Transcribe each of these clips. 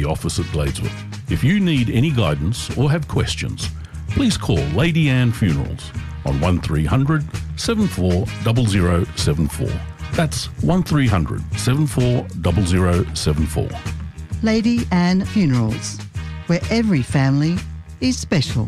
the office at Bladeswood. If you need any guidance or have questions, please call Lady Anne Funerals on 1300 740074. That's 1300 740074. Lady Anne Funerals, where every family is special.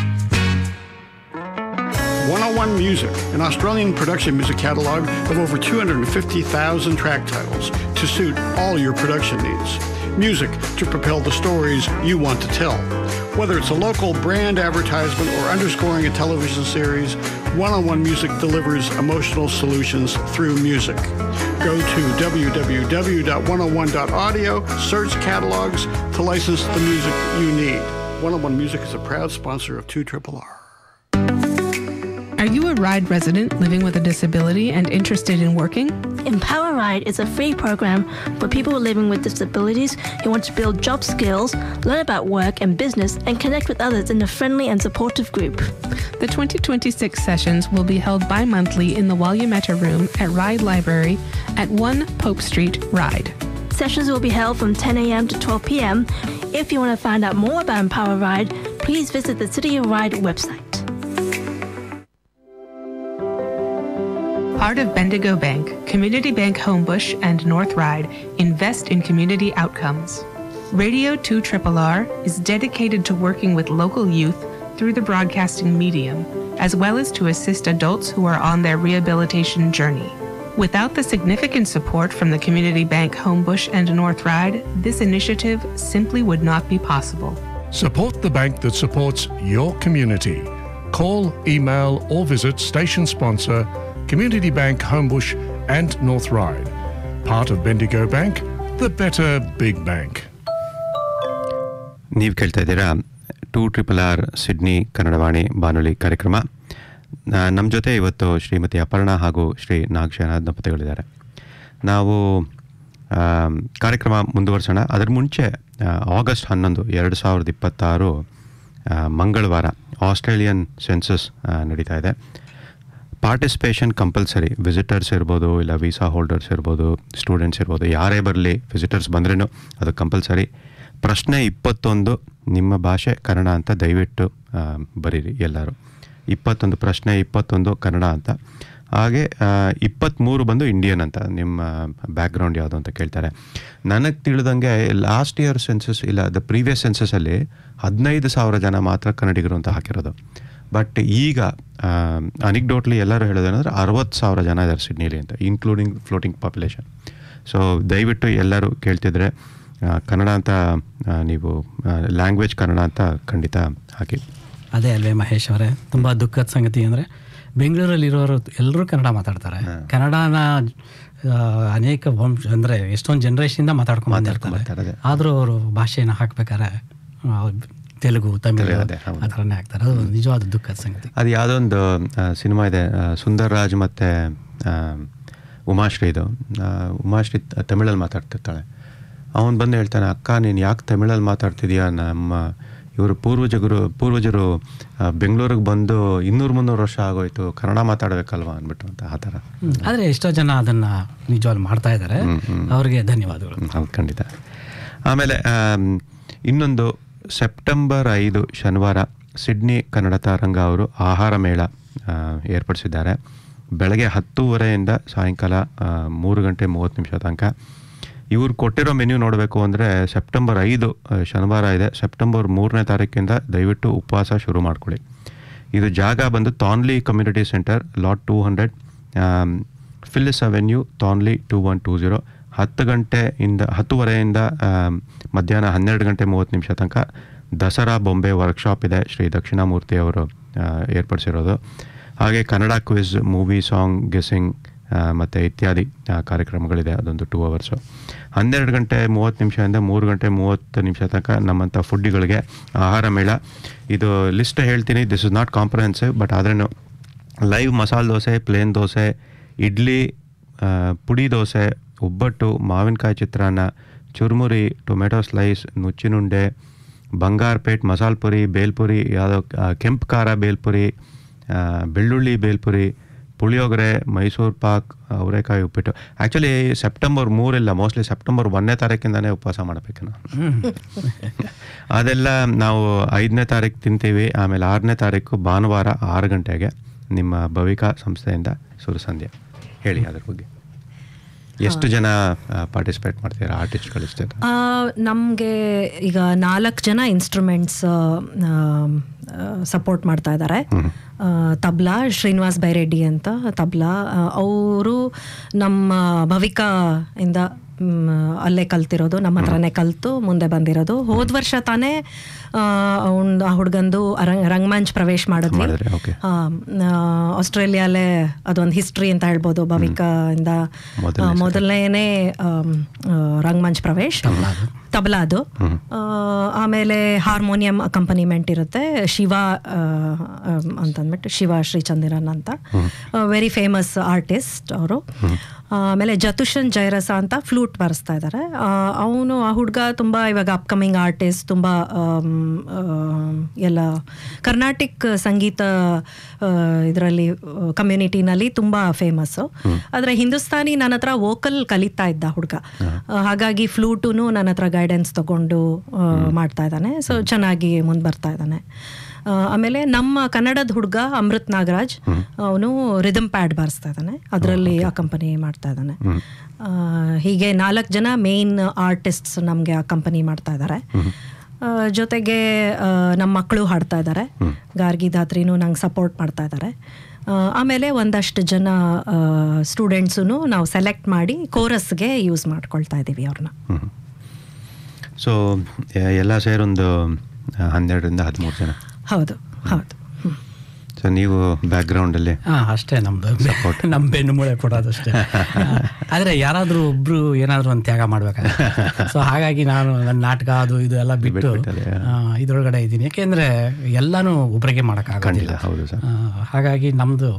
101 Music, an Australian production music catalog of over 250,000 track titles to suit all your production needs. Music to propel the stories you want to tell. Whether it's a local brand advertisement or underscoring a television series, 101 Music delivers emotional solutions through music. Go to www.101.audio, search catalogs to license the music you need. 101 Music is a proud sponsor of 2 R. Are you a RIDE resident living with a disability and interested in working? Empower Ride is a free program for people living with disabilities who want to build job skills, learn about work and business, and connect with others in a friendly and supportive group. The 2026 sessions will be held bi monthly in the Walumeta Room at Ride Library at 1 Pope Street, Ride. Sessions will be held from 10 a.m. to 12 p.m. If you want to find out more about Empower Ride, please visit the City of Ride website. Part of Bendigo Bank, Community Bank Homebush, and North Ride invest in community outcomes. Radio 2 R is dedicated to working with local youth through the broadcasting medium, as well as to assist adults who are on their rehabilitation journey. Without the significant support from the Community Bank Homebush and North Ride, this initiative simply would not be possible. Support the bank that supports your community. Call, email, or visit station sponsor Community Bank Homebush and North Ride. Part of Bendigo Bank, the better big bank. ನೀವು ಕೇಳ್ತಾ ಇದ್ದೀರಾ two triple R Sydney ಕನ್ನಡವಾಣಿ ಬಾನುಲಿ ಕಾರ್ಯಕ್ರಮ ನಮ್ಮ ಜೊತೆ ಇವತ್ತು ಶ್ರೀಮತಿ ಅಪರ್ಣಾ ಹಾಗೂ ಶ್ರೀ ನಾಗಶೇನ ದಂಪತಿಗಳಿದ್ದಾರೆ ನಾವು ಆಮ್, ಕಾರ್ಯಕ್ರಮ ಮುಂದುವರ್ಸೋಣ ಅದರ ಮುಂಚೆ ಆ, ಆಗಸ್ಟ್ ಹನ್ನೊಂದು ಎರಡು ಸಾವಿರದ ಇಪ್ಪತ್ತಾರು ಆ, ಮಂಗಳವಾರ ಆಸ್ಟ್ರೇಲಿಯನ್ ಸೆನ್ಸಸ್ ಆ, ನಡೀತಾ ಇದೆ ಪಾರ್ಟಿಸಿಪೇಷನ್ ಕಂಪಲ್ಸರಿ ವಿಸಿಟರ್ಸ್ ಇರ್ಬೋದು ಇಲ್ಲ ವೀಸಾ ಹೋಲ್ಡರ್ಸ್ ಇರ್ಬೋದು ಸ್ಟೂಡೆಂಟ್ಸ್ ಇರ್ಬೋದು ಯಾರೇ ಬರಲಿ ವಿಸಿಟರ್ಸ್ ಬಂದ್ರೂ ಅದು ಕಂಪಲ್ಸರಿ ಪ್ರಶ್ನೆ ಇಪ್ಪತ್ತೊಂದು ನಿಮ್ಮ ಭಾಷೆ ಕನ್ನಡ ಅಂತ ದಯವಿಟ್ಟು ಆ, ಬರೀರಿ ಎಲ್ಲರೂ ಇಪ್ಪತ್ತೊಂದು ಪ್ರಶ್ನೆ ಇಪ್ಪತ್ತೊಂದು ಕನ್ನಡ ಅಂತ ಹಾಗೆ ಇಪ್ಪತ್ತ್ಮೂರು ಬಂದು ಇಂಡಿಯನ್ ಅಂತ ನಿಮ್ಮ ಬ್ಯಾಕ್ಗ್ರೌಂಡ್ ಯಾವುದು ಅಂತ ಕೇಳ್ತಾರೆ ನನಗೆ ತಿಳಿದಂಗೆ ಲಾಸ್ಟ್ ಇಯರ್ ಸೆನ್ಸಸ್ ಇಲ್ಲ ದ ಪ್ರೀವಿಯಸ್ ಸೆನ್ಸಸಲ್ಲಿ ಹದಿನೈದು ಸಾವಿರ ಜನ ಮಾತ್ರ ಕನ್ನಡಿಗರು ಅಂತ ಹಾಕಿರೋದು ಬಟ್ ಈಗ ಅನಿಕ್ಡೋಟ್ಲಿ ಎಲ್ಲರೂ ಹೇಳೋದೇನೆಂದ್ರೆ ಅರವತ್ತು ಸಾವಿರ ಜನ ಇದ್ದಾರೆ ಸಿಡ್ನಿಲಿ ಅಂತ ಇನ್ಕ್ಲೂಡಿಂಗ್ ಫ್ಲೋಟಿಂಗ್ ಪಾಪ್ಯುಲೇಷನ್ ಸೊ ದಯವಿಟ್ಟು ಎಲ್ಲರೂ ಕೇಳ್ತಿದ್ರೆ ಆ, ಕನ್ನಡ ಅಂತ ಆ, ನೀವು ಲ್ಯಾಂಗ್ವೇಜ್ ಕನ್ನಡ ಅಂತ ಖಂಡಿತ ಹಾಕಿ ಅದೇ ಅಲ್ವೇ ಮಹೇಶ್ ಅವರೇ ತುಂಬ ದುಃಖದ ಸಂಗತಿ ಅಂದರೆ ಬೆಂಗಳೂರಲ್ಲಿರೋರು ಎಲ್ಲರೂ ಕನ್ನಡ ಮಾತಾಡ್ತಾರೆ ಕನ್ನಡನ ಆ, ಅನೇಕ ವಂಶ ಅಂದರೆ ಎಷ್ಟೊಂದು ಜನ್ರೇಷನಿಂದ ಮಾತಾಡ್ಕೊಂಡು ಬಂದಿರ್ತಾರೆ ಮಾತಾಡ್ತಾರೆ. ಆದರೂ ಅವರು ಭಾಷೆನ ಹಾಕ್ಬೇಕಾದ್ರೆ ಆ, ತೆಲುಗು ತಮಿಳು ತೆಲುಗು ಅದೇ, ಹೌದು. ಆ ಥರನೇ ಹಾಕ್ತಾರೆ ಅದು ನಿಜವಾದ ದುಃಖದ ಸಂಗತಿ ಅದು ಯಾವುದೋ ಒಂದು ಸಿನಿಮಾ ಇದೆ ಆ, ಸುಂದರ್ ರಾಜ್ ಮತ್ತು ಉಮಾಶ್ರೀದು ಆ, ಉಮಾಶ್ರೀ ತ- ತಮಿಳಲ್ಲಿ ಮಾತಾಡ್ತಿರ್ತಾಳೆ ಅವನು ಬಂದು ಹೇಳ್ತಾನೆ ಅಕ್ಕ ನೀನು ಯಾಕೆ ತಮಿಳಲ್ಲಿ ಮಾತಾಡ್ತಿದೀಯ ನಮ್ಮ ಇವರು ಪೂರ್ವಜರು ಪೂರ್ವಜರು ಆ, ಬೆಂಗಳೂರಿಗೆ ಬಂದು ಇನ್ನೂರು ಮುನ್ನೂರು ವರ್ಷ ಆಗೋಯ್ತು ಕನ್ನಡ ಮಾತಾಡಬೇಕಲ್ವಾ ಅಂದ್ಬಿಟ್ಟು ಅಂತ ಆ ಥರ ಆದರೆ ಎಷ್ಟೋ ಜನ ಅದನ್ನ ನಿಜವಾಗ್ಲು ಮಾಡ್ತಾ ಇದ್ದಾರೆ ಅವರಿಗೆ ಧನ್ಯವಾದಗಳು ಹ್ಮ್, ಹೌದು ಖಂಡಿತ ಆಮೇಲೆ ಆಮ್, ಇನ್ನೊಂದು ಸೆಪ್ಟೆಂಬರ್ ಐದು ಶನಿವಾರ ಸಿಡ್ನಿ ಕನ್ನಡ ತಾರಂಗ ಅವರು ಆಹಾರ ಮೇಳ ಆ, ಏರ್ಪಡಿಸಿದ್ದಾರೆ ಬೆಳಗ್ಗೆ ಹತ್ತೂವರೆಯಿಂದ ಸಾಯಂಕಾಲ ಆ, ಮೂರು ಗಂಟೆ ಮೂವತ್ತು ನಿಮಿಷ ತನಕ ಇವ್ರು ಕೊಟ್ಟಿರೋ ಮೆನ್ಯೂ ನೋಡಬೇಕು ಅಂದರೆ ಸೆಪ್ಟೆಂಬರ್ ಐದು ಆ, ಶನಿವಾರ ಇದೆ ಸೆಪ್ಟೆಂಬರ್ ಮೂರನೇ ತಾರೀಕಿಂದ ದಯವಿಟ್ಟು ಉಪವಾಸ ಶುರು ಮಾಡ್ಕೊಳ್ಳಿ ಇದು ಜಾಗ ಬಂದು Thornleigh community centre lot two hundred Phyllis avenue Thornleigh two one two zero ಹತ್ತು ಗಂಟೆಯಿಂದ ಹತ್ತುವರೆಯಿಂದ ಆಮ್, ಮಧ್ಯಾಹ್ನ ಹನ್ನೆರಡು ಗಂಟೆ ಮೂವತ್ತು ನಿಮಿಷ ತನಕ ದಸರಾ ಬೊಂಬೆ ವರ್ಕ್ಶಾಪ್ ಇದೆ ಶ್ರೀ ದಕ್ಷಿಣಾಮೂರ್ತಿ ಅವರು ಆ, ಏರ್ಪಡಿಸಿರೋದು ಹಾಗೆ Kannada quiz movie song guessing ಮತ್ತು ಇತ್ಯಾದಿ ಆ, ಕಾರ್ಯಕ್ರಮಗಳಿದೆ ಅದೊಂದು ಟೂ ಅವರ್ಸು ಹನ್ನೆರಡು ಗಂಟೆ ಮೂವತ್ತು ನಿಮಿಷದಿಂದ ಮೂರು ಗಂಟೆ ಮೂವತ್ತು ನಿಮಿಷ ತನಕ ನಮ್ಮಂಥ ಫುಡ್ಡಿಗಳಿಗೆ ಆಹಾರ ಮೇಳ ಇದು ಲಿಸ್ಟ್ ಹೇಳ್ತೀನಿ this is not comprehensive but ಆದ್ರೂ ಲೈವ್ ಮಸಾಲೆ ದೋಸೆ ಪ್ಲೇನ್ ದೋಸೆ ಇಡ್ಲಿ ಆ, ಪುಡಿ ದೋಸೆ ಒಬ್ಬಟ್ಟು ಮಾವಿನಕಾಯಿ ಚಿತ್ರಾನ್ನ ಚುರುಮುರಿ ಟೊಮೆಟೊ ಸ್ಲೈಸ್ ನುಚ್ಚಿನುಂಡೆ ಬಂಗಾರಪೇಟ್ ಮಸಾಲೆ ಪುರಿ ಬೇಲ್ಪುರಿ ಯಾವುದೋ ಆ, ಕೆಂಪು ಖಾರ ಬೇಲ್ಪುರಿ ಆ, ಬೆಳ್ಳುಳ್ಳಿ ಬೇಲ್ಪುರಿ ಪುಳಿಯೋಗರೆ ಮೈಸೂರು ಪಾಕ್ ಅವರೆಕಾಯಿ ಉಪ್ಪಿಟ್ಟು ಆ್ಯಕ್ಚುಲಿ ಸೆಪ್ಟೆಂಬರ್ ಮೂರಿಲ್ಲ ಮೋಸ್ಟ್ಲಿ ಸೆಪ್ಟೆಂಬರ್ ಒಂದನೇ ತಾರೀಕಿಂದನೇ ಉಪವಾಸ ಮಾಡಬೇಕು ನಾವು ಅದೆಲ್ಲ ನಾವು ಐದನೇ ತಾರೀಕು ತಿಂತೀವಿ ಆಮೇಲೆ ಆರನೇ ತಾರೀಕು ಭಾನುವಾರ ಆರು ಗಂಟೆಗೆ ನಿಮ್ಮ ಭವಿಕಾ ಸಂಸ್ಥೆಯಿಂದ ಸುರಸಂಧ್ಯಾ ಹೇಳಿ ಅದ್ರ ಬಗ್ಗೆ ಎಷ್ಟು ಜನ ಪಾರ್ಟಿಸಿಪೇಟ್ ಮಾಡ್ತೀರಾ ಆರ್ಟಿಸ್ಟ್ಗಳು ಎಷ್ಟು ಜನ ನಮಗೆ ಈಗ ನಾಲ್ಕು ಜನ ಇನ್ಸ್ಟ್ರೂಮೆಂಟ್ಸ್ ಸಪೋರ್ಟ್ ಮಾಡ್ತಾ ಇದ್ದಾರೆ ತಬ್ಲಾ ಶ್ರೀನಿವಾಸ್ ಬೈರೆಡ್ಡಿ ಅಂತ ತಬ್ಲಾ ಅವರು ನಮ್ಮ ಭವಿಕಾ ಇಂದ ಮ್, ಅಲ್ಲೇ ಕಲ್ತಿರೋದು ನಮ್ಮ ಹತ್ರನೇ ಕಲ್ತು ಮುಂದೆ ಬಂದಿರೋದು ಹೋದ ವರ್ಷ ತಾನೇ ಅವ್ನ ಹುಡುಗಂದು ರಂಗಮಂಚ್ ಪ್ರವೇಶ ಮಾಡಿದ್ವಿ ಮಾಡಿದ್ರೆ ಓಕೆ ಆ, ಆ, ಆಸ್ಟ್ರೇಲಿಯಾಲೇ ಅದೊಂದು ಹಿಸ್ಟ್ರಿ ಅಂತ ಹೇಳ್ಬೋದು ಭವಿಕಾ ಇಂದ ಮೊದಲನೇ ಆ, ಮೊದಲನೇ ಆಮ್, ಆ, ರಂಗಮಂಚ್ ಪ್ರವೇಶ್ ತಬಲಾದು ಆ, ಆಮೇಲೆ ಹಾರ್ಮೋನಿಯಂ ಅಕಂಪನಿಮೆಂಟ್ ಇರುತ್ತೆ ಶಿವ ಆ, ಆಮ್, ಅಂತಂದ್ಬಿಟ್ಟು ಶಿವ ಶ್ರೀಚಂದಿರನ್ ಅಂತ ವೆರಿ ಫೇಮಸ್ ಆರ್ಟಿಸ್ಟ್ ಅವರು ಆಮೇಲೆ ಜತುಷನ್ ಜೈರಸ ಅಂತ ಫ್ಲೂಟ್ ಬಾರಿಸ್ತಾ ಇದ್ದಾರೆ ಅವನು ಆ ಹುಡುಗ ತುಂಬ ಇವಾಗ ಅಪ್ಕಮಿಂಗ್ ಆರ್ಟಿಸ್ಟ್ ತುಂಬ ಆಮ್, ಆಮ್, ಎಲ್ಲ ಕರ್ನಾಟಿಕ್ ಸಂಗೀತ ಇದರಲ್ಲಿ ಕಮ್ಯುನಿಟಿನಲ್ಲಿ ತುಂಬ ಫೇಮಸ್ಸು ಆದರೆ ಹಿಂದೂಸ್ತಾನಿ ನನ್ನ ಹತ್ರ ವೋಕಲ್ ಕಲಿತಾ ಇದ್ದ ಹುಡುಗ ಹಾಗಾಗಿ ಫ್ಲೂಟುನು ನನ್ನ ಹತ್ರ ಗೈಡೆನ್ಸ್ ತಗೊಂಡು ಆ, ಮಾಡ್ತಾ ಇದ್ದಾನೆ ಸೊ ಚೆನ್ನಾಗಿ ಮುಂದೆ ಬರ್ತಾ ಇದ್ದಾನೆ ಆ, ಆಮೇಲೆ ನಮ್ಮ ಕನ್ನಡದ ಹುಡುಗ ಅಮೃತ್ ನಾಗರಾಜ್ ಅವನು ರಿದಮ್ ಪ್ಯಾಡ್ ಬಾರಿಸ್ತಾ ಇದ್ದಾನೆ ಅದರಲ್ಲಿ ಅಕಂಪನಿ ಮಾಡ್ತಾ ಇದ್ದಾನೆ ಆ, ಹೀಗೆ ನಾಲ್ಕು ಜನ ಮೇನ್ ಆರ್ಟಿಸ್ಟ್ಸ್ ನಮಗೆ ಅಕಂಪನಿ ಮಾಡ್ತಾ ಇದ್ದಾರೆ ಆ, ಜೊತೆಗೆ ಆ, ನಮ್ಮ ಮಕ್ಕಳು ಹಾಡ್ತಾ ಇದ್ದಾರೆ ಗಾರ್ಗಿ ಧಾತ್ರಿನೂ ನಂಗೆ ಸಪೋರ್ಟ್ ಮಾಡ್ತಾ ಇದ್ದಾರೆ ಆ, ಆಮೇಲೆ ಒಂದಷ್ಟು ಜನ ಸ್ಟೂಡೆಂಟ್ಸು ನಾವು ಸೆಲೆಕ್ಟ್ ಮಾಡಿ ಕೋರಸ್ಗೆ ಯೂಸ್ ಮಾಡ್ಕೊಳ್ತಾ ಇದ್ದೀವಿ ಅವ್ರನ್ನ ಸೊ ಎಲ್ಲ ಸೇರೊಂದು ಆ, ಹನ್ನೆರಡರಿಂದ ಹದಿಮೂರು ಜನ ಹೌದು ಹೌದು ಹ್ಮ್. ಸೊ ನೀವು ಬ್ಯಾಕ್ಗ್ರೌಂಡಲ್ಲಿ ಹಾ ಅಷ್ಟೇ ನಮ್ದು ನಮ್ಮ ಬೆನ್ನು ಮೂಳೆ ಕೊಡೋದಷ್ಟೇ ಆದರೆ ಯಾರಾದರೂ ಒಬ್ರು ಏನಾದರೂ ಒಂದು ತ್ಯಾಗ ಮಾಡ್ಬೇಕಾಗುತ್ತೆ ಸೊ ಹಾಗಾಗಿ ನಾನು ನನ್ನ ನಾಟಕ ಅದು ಇದು ಎಲ್ಲ ಬಿಟ್ಟು ಬಿಟ್ಬಿಟ್ಟದೆ. ಆ, ಇದ್ರೊಳಗಡೆ ಇದ್ದೀನಿ ಯಾಕೆಂದ್ರೆ ಎಲ್ಲಾನು ಒಬ್ಬರಿಗೆ ಮಾಡೋಕ್ಕಾಗೋದಿಲ್ಲ ಖಂಡಿತ ಹೌದು ಸರ್ ಆ, ಹಾಗಾಗಿ ನಮ್ದು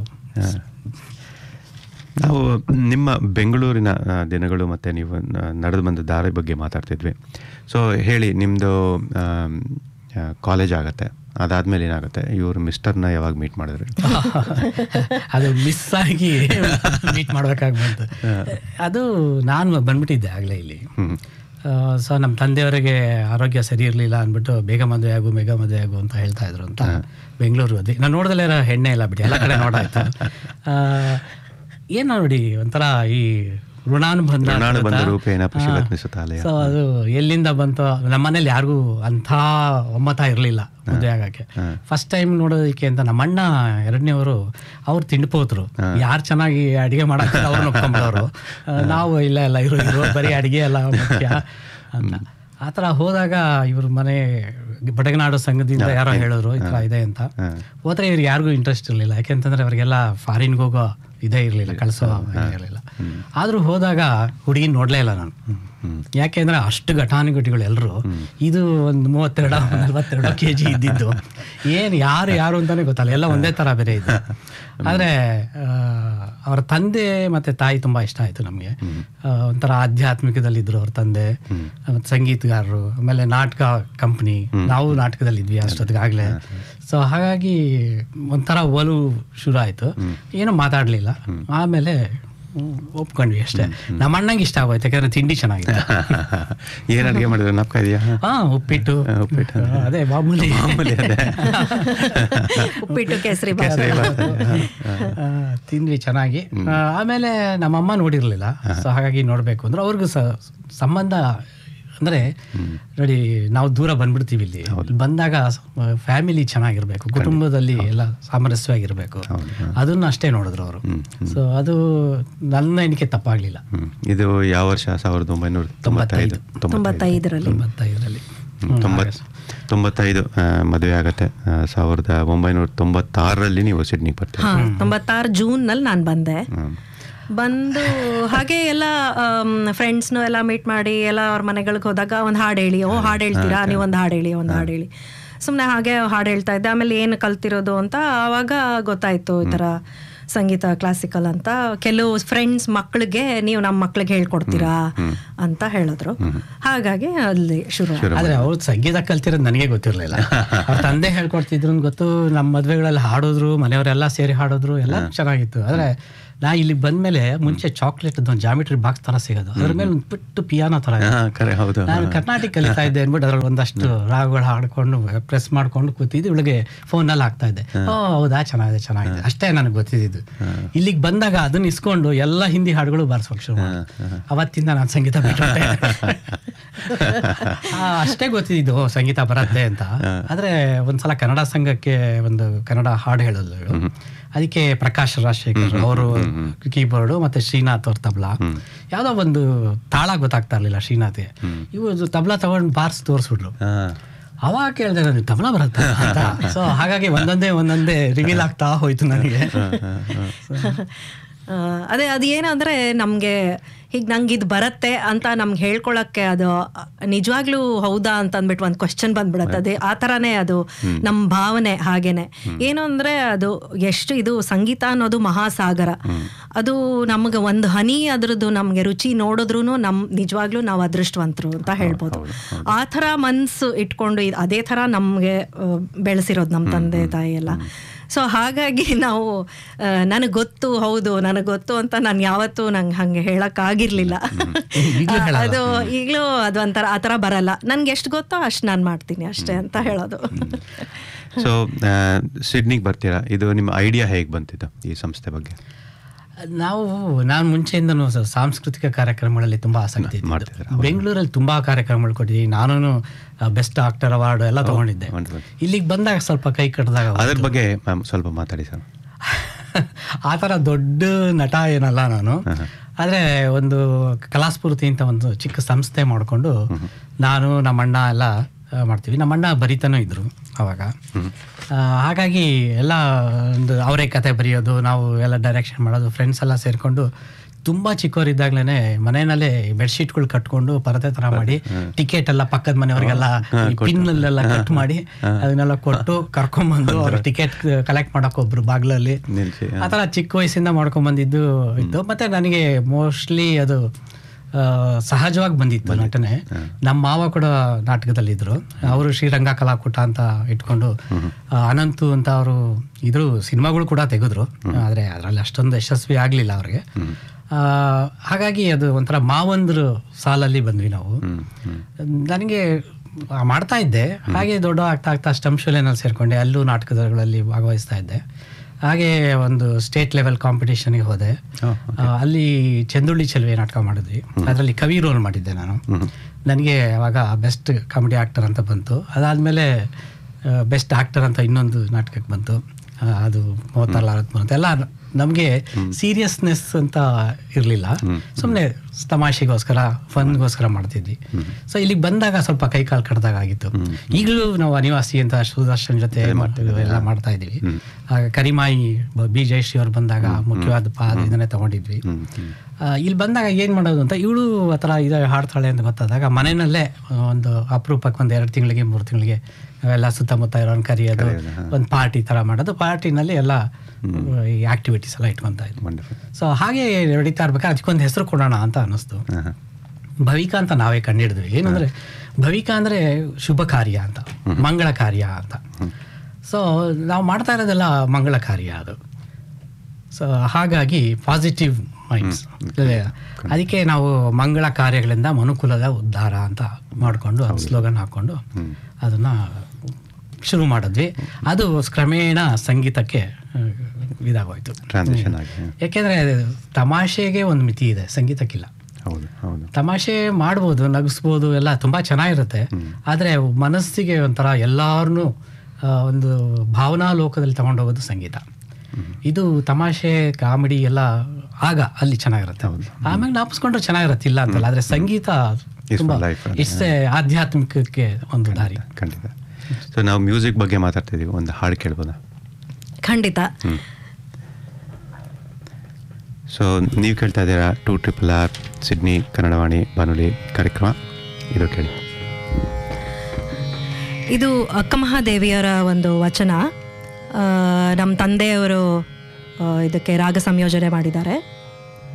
ನಾವು ನಿಮ್ಮ ಬೆಂಗಳೂರಿನ ಆ, ದಿನಗಳು ಮತ್ತು ನೀವು ನ- ನಡೆದು ಬಂದ ದಾರಿ ಬಗ್ಗೆ ಮಾತಾಡ್ತಿದ್ವಿ ಸೊ ಹೇಳಿ ನಿಮ್ಮದು ಕಾಲೇಜ್ ಆಗುತ್ತೆ ಅದಾದ್ಮೇಲೆ ಏನಾಗುತ್ತೆ ಇವರು ಮಿಸ್ಟರ್ನ ಯಾವಾಗ ಮೀಟ್ ಮಾಡಿದ್ರಿ ಅದು ಮಿಸ್ ಆಗಿ ಮೀಟ್ ಮಾಡ್ಬೇಕಾಗಿ ಬಂತು ಅದು ನಾನು ಬಂದ್ಬಿಟ್ಟಿದ್ದೆ ಆಗಲೇ ಇಲ್ಲಿ ಹ್ಮ್. ಸೊ ನಮ್ಮ ತಂದೆಯವರಿಗೆ ಆರೋಗ್ಯ ಸರಿ ಇರಲಿಲ್ಲ ಅಂದ್ಬಿಟ್ಟು ಬೇಗ ಮದುವೆ ಆಗು ಬೇಗ ಮದುವೆ ಆಗು ಅಂತ ಹೇಳ್ತಾ ಇದ್ರು ಅಂತ ಬೆಂಗಳೂರು ಅದೇ ನಾನು ನೋಡ್ದಲ್ಲೇ ಇರೋ ಹೆಣ್ಣೆ ಇಲ್ಲ ಬಿಡಿ ಎಲ್ಲ ಕಡೆ ನೋಡಾಯ್ತು ಆ, ಏನೋ ನೋಡಿ ಒಂಥರ ಈ ಋಣಾನುಬಂಧ ಋಣಾನುಬಂಧ ಅಂತ. ರೂಪೇಣ ಹಾ. ಪಶುಪತ್ನಿಸುತ್ತಾಲಯ. ಸೊ ಅದು ಎಲ್ಲಿಂದ ಬಂತು ನಮ್ಮನೇಲಿ ಯಾರಿಗೂ ಅಂಥ ಒಮ್ಮತ ಇರಲಿಲ್ಲ ಮದುವೆ ಆಗಕ್ಕೆ ಫಸ್ಟ್ ಟೈಮ್ ನೋಡೋದಕ್ಕೆ ಅಂತ ನಮ್ಮ ಅಣ್ಣ ಎರಡನೇವರು ಅವ್ರು ತಿಂಡ್ಪೋತ್ರು ಯಾರು ಚೆನ್ನಾಗಿ ಅಡಿಗೆ ಮಾಡಕ್ಕೆ ಅವ್ರು ಒಪ್ಕೊಂಬಿಡೋರು ಆ, ನಾವು ಇಲ್ಲ ಇಲ್ಲ ಇರೋ ಇರೋ ಬರೀ ಅಡಿಗೆ ಎಲ್ಲ ಮುಖ್ಯ ಅಂತ ಆ ಥರ ಹೋದಾಗ ಇವ್ರ ಮನೆ ಬಡಗನಾಡು ಸಂಘದಿಂದ ಯಾರೋ ಹೇಳಿದ್ರು ಈ ಥರ ಇದೆ ಅಂತ ಹೋದ್ರೆ ಇವ್ರಿಗೆ ಯಾರಿಗೂ ಇಂಟ್ರೆಸ್ಟ್ ಇರಲಿಲ್ಲ ಯಾಕೆಂತಂದ್ರೆ ಅವರಿಗೆಲ್ಲ ಫಾರಿನ್ಗೆ ಹೋಗೋ ಇದೇ ಇರಲಿಲ್ಲ ಕಳಿಸೋ ಇರಲಿಲ್ಲ ಆದರೂ ಹೋದಾಗ ಹುಡುಗಿನ ನೋಡಲೇ ಇಲ್ಲ ನಾನು ಯಾಕೆಂದ್ರೆ ಅಷ್ಟು ಘಟಾನುಘಟಿಗಳು ಎಲ್ಲರೂ ಇದು ಒಂದು ಮೂವತ್ತೆರಡು ನಲ್ವತ್ತೆರಡು ಕೆ ಜಿ ಇದ್ದಿದ್ದು ಏನು ಯಾರು ಯಾರು ಅಂತಾನೆ ಗೊತ್ತಲ್ಲ ಎಲ್ಲ ಒಂದೇ ಥರ ಬೇರೆ ಇದ್ದು ಆದರೆ ಅವರ ತಂದೆ ಮತ್ತು ತಾಯಿ ತುಂಬ ಇಷ್ಟ ಆಯಿತು ನಮಗೆ ಒಂಥರ ಆಧ್ಯಾತ್ಮಿಕದಲ್ಲಿದ್ದರು ಅವ್ರ ತಂದೆ ಮತ್ತು ಸಂಗೀತಗಾರರು ಆಮೇಲೆ ನಾಟಕ ಕಂಪ್ನಿ ನಾವು ನಾಟಕದಲ್ಲಿದ್ವಿ ಅಷ್ಟೊತ್ತಿಗಾಗಲೇ ಸೊ ಹಾಗಾಗಿ ಒಂಥರ ಒಲವು ಶುರು ಆಯಿತು ಏನೂ ಮಾತಾಡಲಿಲ್ಲ ಆಮೇಲೆ ಹ್ಮ್, ಒಪ್ಕೊಂಡ್ವಿ ಅಷ್ಟೇ ನಮ್ಮ ಅಣ್ಣಂಗೆ ಇಷ್ಟ ಆಗೋಯ್ತು ಯಾಕಂದ್ರೆ ತಿಂಡಿ ಚೆನ್ನಾಗಿದೆ ಏನು ಅಡುಗೆ ಮಾಡಿದ್ರೆ ನಪ್ಕ ಇದೆಯಾ ಹಾ ಉಪ್ಪಿಟ್ಟು ಉಪ್ಪಿಟ್ಟು. ಆ, ಅದೇ ಮಾಮೂಲಿ ಉಪ್ಪಿಟ್ಟು ಕೇಸರಿ ಬಾತ್. ಕೇಸರಿ ಬಾತ್. ಆ, ತಿಂದ್ವಿ ಚೆನ್ನಾಗಿ ಆ, ಆಮೇಲೆ ನಮ್ಮಮ್ಮ ನೋಡಿರ್ಲಿಲ್ಲ ಸೊ ಹಾಗಾಗಿ ನೋಡ್ಬೇಕು ಅಂದ್ರೆ ಅವ್ರಿಗೂ ಸ ಸಂಬಂಧ ಅಂದ್ರೆ ನೋಡಿ ನಾವು ದೂರ ಬಂದ್ಬಿಡ್ತೀವಿ ಇಲ್ಲಿ ಇಲ್ಲಿ ಬಂದಾಗ ಫ್ಯಾಮಿಲಿ ಚೆನ್ನಾಗಿರ್ಬೇಕು ಕುಟುಂಬದಲ್ಲಿ ಎಲ್ಲ ಸಾಮರಸ್ಯವಾಗಿರ್ಬೇಕು ಅದನ್ನ ಅಷ್ಟೇ ನೋಡಿದ್ರು ಅವರು ಸೊ ಅದು ನನ್ನ ಎಣಿಕೆ ತಪ್ಪಾಗ್ಲಿಲ್ಲ ಹ್ಮ್. ಇದು ಯಾವ ವರ್ಷ ಸಾವಿರದ ಒಂಬೈನೂರ ತೊಂಬತ್ತೈದು ತೊಂಬತ್ತೈದರಲ್ಲಿ ತೊಂಬತ್ತೈದರಲ್ಲಿ ತೊಂಬತ್ ತೊಂಬತ್ತೈದು ಆ, ಮದುವೆ ಆಗತ್ತೆ ಆ, ಸಾವಿರದ ಒಂಬೈನೂರ ತೊಂಬತ್ತಾರರಲ್ಲಿ ನೀವು ಸಿಡ್ನಿಗೆ ಬರ್ತೀರಿ ಹಾ ತೊಂಬತ್ತಾರು ಜೂನ್ ನಲ್ಲಿ ನಾನು ಬಂದೆ ಬಂದು ಹಾಗೆ ಎಲ್ಲ ಫ್ರೆಂಡ್ಸ್ನು ಎಲ್ಲ ಮೀಟ್ ಮಾಡಿ ಎಲ್ಲ ಅವ್ರ ಮನೆಗಳಿಗೆ ಹೋದಾಗ ಒಂದು ಹಾಡು ಹೇಳಿ ಓ ಹಾಡು ಹೇಳ್ತೀರಾ ನೀವು ಒಂದು ಹಾಡು ಹೇಳಿ ಒಂದು ಹಾಡು ಹೇಳಿ ಸುಮ್ಮನೆ ಹಾಗೆ ಹಾಡು ಹೇಳ್ತಾ ಇದ್ದೆ ಆಮೇಲೆ ಏನು ಕಲ್ತಿರೋದು ಅಂತ ಆವಾಗ ಗೊತ್ತಾಯ್ತು ಈ ಥರ ಸಂಗೀತ ಕ್ಲಾಸಿಕಲ್ ಅಂತ ಕೆಲವು ಫ್ರೆಂಡ್ಸ್ ಮಕ್ಕಳಿಗೆ ನೀವು ನಮ್ಮ ಮಕ್ಳಿಗೆ ಹೇಳ್ಕೊಡ್ತೀರಾ ಅಂತ ಹೇಳಿದ್ರು ಹಾಗಾಗಿ ಅಲ್ಲಿ ಶುರು ಆಯ್ತು. ಆದ್ರೆ ಅವ್ರು ಸಂಗೀತ ಕಲ್ತಿರೋದು ನನಗೆ ಗೊತ್ತಿರಲಿಲ್ಲ ಅವ್ರ ತಂದೆ ಹೇಳ್ಕೊಡ್ತಿದ್ರು ಅಂತ ಗೊತ್ತು ನಮ್ಮ ಮದ್ವೆಗಳಲ್ಲಿ ಹಾಡೋದ್ರು ಮನೆಯವರೆಲ್ಲ ಸೇರಿ ಹಾಡೋದ್ರು ಎಲ್ಲ ಚೆನ್ನಾಗಿತ್ತು ಆದ್ರೆ ನಾ ಇಲ್ಲಿಗೆ ಬಂದ್ಮೇಲೆ ಮುಂಚೆ ಚಾಕ್ಲೇಟ್ ಒಂದು ಜಾಮಿಟ್ರಿ ಬಾಕ್ಸ್ ತರ ಸಿಗೋದು ಅದ್ರ ಮೇಲೆ ಒಂದು ಬಿಟ್ಟು ಪಿಯಾನೋ ತರ ಇತ್ತು. ಹಾ, ಕರೆ ಹೌದು ನಾನು ಕರ್ನಾಟಕ ಕಲಿತಾ ಇದ್ದೆ ಅಂದ್ಬಿಟ್ಟು ಅದ್ರಲ್ಲಿ ಒಂದಷ್ಟು ರಾಗಗಳು ಹಾಡ್ಕೊಂಡು ಪ್ರೆಸ್ ಮಾಡ್ಕೊಂಡು ಕೂತಿದ್ದು ಇವಳಿಗೆ ಫೋನಲ್ಲಿ ಹಾಕ್ತಾ ಇದ್ದೆ ಓ ಹೌದಾ ಚೆನ್ನಾಗಿದೆ ಚೆನ್ನಾಗಿದೆ ಅಷ್ಟೇ ನನಗೆ ಗೊತ್ತಿದ್ದು ಇಲ್ಲಿಗೆ ಬಂದಾಗ ಅದನ್ನ ಇಸ್ಕೊಂಡು ಎಲ್ಲ ಹಿಂದಿ ಹಾಡುಗಳು ಬಾರಿಸೋಕೆ ಶುರು ಮಾಡ್ದೆ. ಅವತ್ತಿಂದ ನಾನು ಸಂಗೀತ ಬಿಟ್ಬಿಟ್ಟೆ ಆ, ಅಷ್ಟೇ ಗೊತ್ತಿದ್ದು ಓ, ಸಂಗೀತ ಬರತ್ತೆ ಅಂತ ಆದ್ರೆ ಒಂದ್ಸಲ ಕನ್ನಡ ಸಂಘಕ್ಕೆ ಒಂದು ಕನ್ನಡ ಹಾಡು ಹೇಳೋದು ಇವ್ಳು. ಅದಕ್ಕೆ ಪ್ರಕಾಶ್ ರಾಜಶೇಖರ್ ಅವರು ಕೀಬೋರ್ಡು ಮತ್ತೆ ಶ್ರೀನಾಥ್ ಅವ್ರ ತಬ್ಲಾ ಯಾವ್ದೋ ಒಂದು ತಾಳ ಗೊತ್ತಾಗ್ತಾ ಇರ್ಲಿಲ್ಲ ಶ್ರೀನಾಥ್ಗೆ ಇವು ತಬ್ಲಾ ತಗೊಂಡು ಬಾರ್ಸ್ ತೋರಿಸ್ಬಿಟ್ರು ಹಾ. ಅವಾಗ ಕೇಳಿದೆ ನನಗೆ ತಬಲಾ ಬರುತ್ತಾ ಅಂತ ಸೊ ಹಾಗಾಗಿ ಒಂದೊಂದೇ ಒಂದೊಂದೇ ರಿವೀಲ್ ಆಗ್ತಾ ಹೋಯ್ತು ನನಗೆ ಆ, ಅದೇ ಅದು ಏನಂದ್ರೆ ನಮಗೆ ಹೀಗೆ ನಂಗೆ ಇದು ಬರತ್ತೆ ಅಂತ ನಮ್ಗೆ ಹೇಳ್ಕೊಳಕ್ಕೆ ಅದು ನಿಜವಾಗ್ಲೂ ಹೌದಾ ಅಂತ ಅಂದ್ಬಿಟ್ಟು ಒಂದು ಕ್ವಶನ್ ಬಂದ್ಬಿಡತ್ತೆ ಅದೇ ಆ ಥರನೇ ಅದು ನಮ್ಮ ಭಾವನೆ ಹಾಗೇನೆ ಏನು ಅಂದ್ರೆ ಅದು ಎಷ್ಟು ಇದು ಸಂಗೀತ ಅನ್ನೋದು ಮಹಾಸಾಗರ ಅದು ನಮಗೆ ಒಂದು ಹನಿ ಅದ್ರದ್ದು ನಮಗೆ ರುಚಿ ನೋಡಿದ್ರು ನಮ್ ನಿಜವಾಗ್ಲೂ ನಾವು ಅದೃಷ್ಟವಂತರು ಅಂತ ಹೇಳ್ಬೋದು ಆ ಥರ ಮನ್ಸು ಇಟ್ಕೊಂಡು ಇದ್- ಅದೇ ಥರ ನಮಗೆ ಬೆಳೆಸಿರೋದು ನಮ್ಮ ತಂದೆ ತಾಯಿ ಎಲ್ಲ ಸೊ ಹಾಗಾಗಿ ನಾವು ನನಗೆ ಗೊತ್ತು ಹೌದು ನನಗೆ ಗೊತ್ತು ಅಂತ ನಾನು ಯಾವತ್ತೂ ನಂಗೆ ಹಂಗೆ ಹೇಳಕ್ಕಾಗಿರ್ಲಿಲ್ಲ ಈಗ್ಲೂ ಹೇಳಲ್ಲ. ಅದು ಈಗಲೂ ಅದು ಒಂಥರ ಆ ಥರ ಬರಲ್ಲ ನನ್ಗೆ ಎಷ್ಟು ಗೊತ್ತೋ ಅಷ್ಟು ನಾನು ಮಾಡ್ತೀನಿ ಅಷ್ಟೇ ಅಂತ ಹೇಳೋದು ಸೊ ಸಿಡ್ನಿಗೆ ಬರ್ತೀರಾ ಇದು ನಿಮ್ಮ ಐಡಿಯಾ ಹೇಗೆ ಬಂತಿದ್ದು ಈ ಸಂಸ್ಥೆ ಬಗ್ಗೆ ನಾವು ನಾನು ಮುಂಚೆಯಿಂದನೂ ಸ- ಸಾಂಸ್ಕೃತಿಕ ಕಾರ್ಯಕ್ರಮಗಳಲ್ಲಿ ತುಂಬಾ ಆಸಕ್ತಿ ಇದ್ದಿದ್ದು. ಮಾಡ್ತಿದ್ದೀರಾ? ಬೆಂಗಳೂರಲ್ಲಿ ತುಂಬಾ ಕಾರ್ಯಕ್ರಮಗಳು ಕೊಟ್ಟಿದ್ದೀನಿ ನಾನು ಬೆಸ್ಟ್ ಆಕ್ಟರ್ ಅವಾರ್ಡ್ ಎಲ್ಲ ತಗೊಂಡಿದ್ದೆ wonderful. ಇಲ್ಲಿಗೆ ಬಂದಾಗ ಸ್ವಲ್ಪ ಕೈ ಕಟ್ಟಿದಾಗ ಅದ್ರ ಬಗ್ಗೆ ಮ್ಯಾಮ್ ಸ್ವಲ್ಪ ಮಾತಾಡಿ ಸರ್ ಆ ಥರ ದೊಡ್ಡ ನಟ ಏನಲ್ಲ ನಾನು ಆದರೆ ಒಂದು ಕಲಾಸ್ಫೂರ್ತಿ ಅಂತ ಒಂದು ಚಿಕ್ಕ ಸಂಸ್ಥೆ ಮಾಡಿಕೊಂಡು ನಾನು ನಮ್ಮಣ್ಣ ಎಲ್ಲ ಆ, ಮಾಡ್ತೀವಿ ನಮ್ಮಣ್ಣ ಬರಿತಾನೂ ಇದ್ರು ಅವಾಗ ಆ, ಹಾಗಾಗಿ ಎಲ್ಲ ಒಂದು ಅವರೇ ಕತೆ ಬರೆಯೋದು ನಾವು ಎಲ್ಲ ಡೈರೆಕ್ಷನ್ ಮಾಡೋದು ಫ್ರೆಂಡ್ಸ್ ಎಲ್ಲ ಸೇರಿಕೊಂಡು ತುಂಬ ಚಿಕ್ಕವರಿದ್ದಾಗ್ಲೇ ಮನೆಯಲ್ಲೇ ಬೆಡ್ಶೀಟ್ಗಳು ಕಟ್ಕೊಂಡು ಪರದೆ ಥರ ಮಾಡಿ ಟಿಕೆಟ್ ಎಲ್ಲ ಪಕ್ಕದ ಮನೆಯವರಿಗೆಲ್ಲ ಪಿನ್ನಲ್ಲೆಲ್ಲ ಕಟ್ ಮಾಡಿ ಅದನ್ನೆಲ್ಲ ಕೊಟ್ಟು ಕರ್ಕೊಂಬಂದು ಅವ್ರ ಟಿಕೆಟ್ ಕಲೆಕ್ಟ್ ಮಾಡಕ್ಕೆ ಒಬ್ರು ಬಾಗ್ಲಲ್ಲಿ ನಿಲ್ಸಿ ಆ ಥರ ಚಿಕ್ಕ ವಯಸ್ಸಿಂದ ಮಾಡ್ಕೊಂಬಂದಿದ್ದು ಇತ್ತು ಮತ್ತೆ ನನಗೆ ಮೋಸ್ಟ್ಲಿ ಅದು ಆ, ಸಹಜವಾಗಿ ಬಂದಿತ್ತು ನಟನೆ ನಮ್ಮ ಮಾವ ಕೂಡ ನಾಟಕದಲ್ಲಿದ್ದರು ಅವರು ಶ್ರೀರಂಗ ಕಲಾಕೂಟ ಅಂತ ಇಟ್ಕೊಂಡು ಆ, ಅನಂತು ಅಂತ ಅವರು ಇದ್ರು ಸಿನಿಮಾಗಳು ಕೂಡ ತೆಗೆದ್ರು ಆದರೆ ಅದರಲ್ಲಿ ಅಷ್ಟೊಂದು ಯಶಸ್ವಿ ಆಗಲಿಲ್ಲ ಅವ್ರಿಗೆ ಆ, ಹಾಗಾಗಿ ಅದು ಒಂಥರ ಮಾವಂದ್ರ ಸಾಲಲ್ಲಿ ಬಂದ್ವಿ ನಾವು ನನಗೆ ಆ, ಮಾಡ್ತಾ ಇದ್ದೆ ಹಾಗೆ ದೊಡ್ಡ ಆಗ್ತಾ ಆಗ್ತಾ ಸ್ಟಂಶೂಲೇನಲ್ಲಿ ಸೇರ್ಕೊಂಡೆ ಅಲ್ಲೂ ನಾಟಕಗಳಲ್ಲಿ ಭಾಗವಹಿಸ್ತಾ ಇದ್ದೆ ಹಾಗೆ ಒಂದು ಸ್ಟೇಟ್ ಲೆವೆಲ್ ಕಾಂಪಿಟೇಷನ್ಗೆ ಹೋದೆ ಆ, ಅಲ್ಲಿ ಚಂದುಳ್ಳಿ ಚೆಲುವೆ ನಾಟಕ ಮಾಡಿದ್ವಿ ಅದರಲ್ಲಿ ಕವಿ ರೋಲ್ ಮಾಡಿದ್ದೆ ನಾನು ನನಗೆ ಅವಾಗ ಬೆಸ್ಟ್ ಕಾಮಿಡಿ ಆಕ್ಟರ್ ಅಂತ ಬಂತು ಅದಾದಮೇಲೆ ಬೆಸ್ಟ್ ಆಕ್ಟರ್ ಅಂತ ಇನ್ನೊಂದು ನಾಟಕಕ್ಕೆ ಬಂತು ಆ, ಅದು ಮೂವತ್ತಾರು ಅರವತ್ಮೂರು ಅಂತ ಎಲ್ಲ ನಮಗೆ ಸೀರಿಯಸ್ನೆಸ್ ಅಂತ ಇರಲಿಲ್ಲ ಸುಮ್ಮನೆ ತಮಾಷೆಗೋಸ್ಕರ ಫನ್ಗೋಸ್ಕರ ಮಾಡ್ತಿದ್ವಿ ಸೊ ಇಲ್ಲಿಗೆ ಬಂದಾಗ ಸ್ವಲ್ಪ ಕೈ ಕಾಲು ಕಡ್ದಾಗ ಆಗಿತ್ತು ಈಗಲೂ ನಾವು ಅನಿವಾಸಿ ಅಂತ ಸುದರ್ಶನ್ ಜೊತೆ ಮಾಡ್ತಿದ್ವಿ ಎಲ್ಲ ಮಾಡ್ತಾ ಇದೀವಿ ಆಗ ಕರಿಮಾಯಿ ಬ- ಬಿ ಜಯಶ್ರೀ ಅವ್ರು ಬಂದಾಗ ಮುಖ್ಯವಾದ ಪಾದ ಇದನ್ನೇ ತಗೊಂಡಿದ್ವಿ ಆ, ಇಲ್ಲಿ ಬಂದಾಗ ಏನು ಮಾಡೋದು ಅಂತ ಇವಳು ಆ ಥರ ಇದು ಹಾಡ್ತಾಳೆ ಅಂತ ಗೊತ್ತಾದಾಗ ಮನೆಯಲ್ಲೇ ಒಂದು ಅಪರೂಪಕ್ಕೆ ಒಂದು ಎರಡು ತಿಂಗಳಿಗೆ ಮೂರು ತಿಂಗಳಿಗೆ ಎಲ್ಲ ಸುತ್ತಮುತ್ತ ಇರೋನ್ ಕರೆಯೋದು ಒಂದು ಪಾರ್ಟಿ ಥರ ಮಾಡೋದು ಪಾರ್ಟಿನಲ್ಲಿ ಎಲ್ಲ ಈ ಆಕ್ಟಿವಿಟೀಸ್ ಎಲ್ಲ ಇಟ್ಕೊತಾ ಇದ್ವಿ ವಂಡರ್ಫುಲ್ ಸೊ ಹಾಗೆ ನಡೀತಾ ಇರ್ಬೇಕಾದ್ರೆ ಅದಕ್ಕೊಂದು ಹೆಸರು ಕೊಡೋಣ ಅಂತ ಅನ್ನಿಸ್ತು ಭವಿಕಾ ಅಂತ ನಾವೇ ಕಂಡಿಡಿದ್ವಿ ಏನಂದ್ರೆ ಭವಿಕಾ ಅಂದ್ರೆ ಶುಭ ಕಾರ್ಯ ಅಂತ ಮಂಗಳ ಕಾರ್ಯ ಅಂತ ಸೊ ನಾವು ಮಾಡ್ತಾ ಇರೋದೆಲ್ಲ ಮಂಗಳ ಕಾರ್ಯ ಅದು ಸೊ ಹಾಗಾಗಿ ಪಾಸಿಟಿವ್ ಮೈಂಡ್ಸ್ ಅದಕ್ಕೆ ನಾವು ಮಂಗಳ ಕಾರ್ಯಗಳಿಂದ ಮನುಕುಲದ ಉದ್ಧಾರ ಅಂತ ಮಾಡಿಕೊಂಡು ಸ್ಲೋಗನ್ ಹಾಕೊಂಡು ಅದನ್ನ ಶುರು ಮಾಡಿದ್ವಿ ಅದು ಕ್ರಮೇಣ ಸಂಗೀತಕ್ಕೆ ಆ, ಇದಾಗೋಯ್ತು ಟ್ರಾನ್ಸಿಷನ್ ಆಗಿ ಯಾಕೆಂದ್ರೆ ತಮಾಷೆಗೆ ಒಂದು ಮಿತಿ ಇದೆ ಸಂಗೀತಕ್ಕಿಲ್ಲ ಹೌದು ಹೌದು ತಮಾಷೆ ಮಾಡ್ಬೋದು ನಗಿಸ್ಬೋದು ಎಲ್ಲ ತುಂಬ ಚೆನ್ನಾಗಿರುತ್ತೆ ಆದರೆ ಮನಸ್ಸಿಗೆ ಒಂಥರ ಎಲ್ಲಾರನ್ನೂ ಒಂದು ಭಾವನಾ ಲೋಕದಲ್ಲಿ ತಗೊಂಡೋಗೋದು ಸಂಗೀತ ಇದು ತಮಾಷೆ ಕಾಮಿಡಿ ಎಲ್ಲ ಆಗ ಅಲ್ಲಿ ಚೆನ್ನಾಗಿರುತ್ತೆ ಆಮೇಲೆ ನಾಪಿಸ್ಕೊಂಡ್ರೆ ಚೆನ್ನಾಗಿರುತ್ತೆ ಇಲ್ಲ ಅಂತಲ್ಲ ಆದರೆ ಸಂಗೀತ Is ತುಂಬ for life. ಇಟ್ಸ್ ಆಧ್ಯಾತ್ಮಿಕಕ್ಕೆ ಒಂದು ದಾರಿ ಖಂಡಿತ ಸೊ ನಾವು ಮ್ಯೂಸಿಕ್ ಬಗ್ಗೆ ಮಾತಾಡ್ತಿದ್ದೀವಿ ಒಂದು ಹಾಡು ಕೇಳ್ಬೋದಾ ಖಂಡಿತ ಸೊ ನೀವು ಕೇಳ್ತಾ ಇದ್ದೀರಾ ಟೂ ಟ್ರಿಪಲ್ ಆರ್ ಸಿಡ್ನಿ ಕನ್ನಡವಾಣಿ ಬಾನುಲಿ ಕಾರ್ಯಕ್ರಮ ಇದು ಕೇಳಿ ಇದು ಅಕ್ಕಮಹಾದೇವಿಯರ ಒಂದು ವಚನ ಆ, ನಮ್ಮ ತಂದೆಯವರು ಆ, ಇದಕ್ಕೆ ರಾಗ ಸಂಯೋಜನೆ ಮಾಡಿದ್ದಾರೆ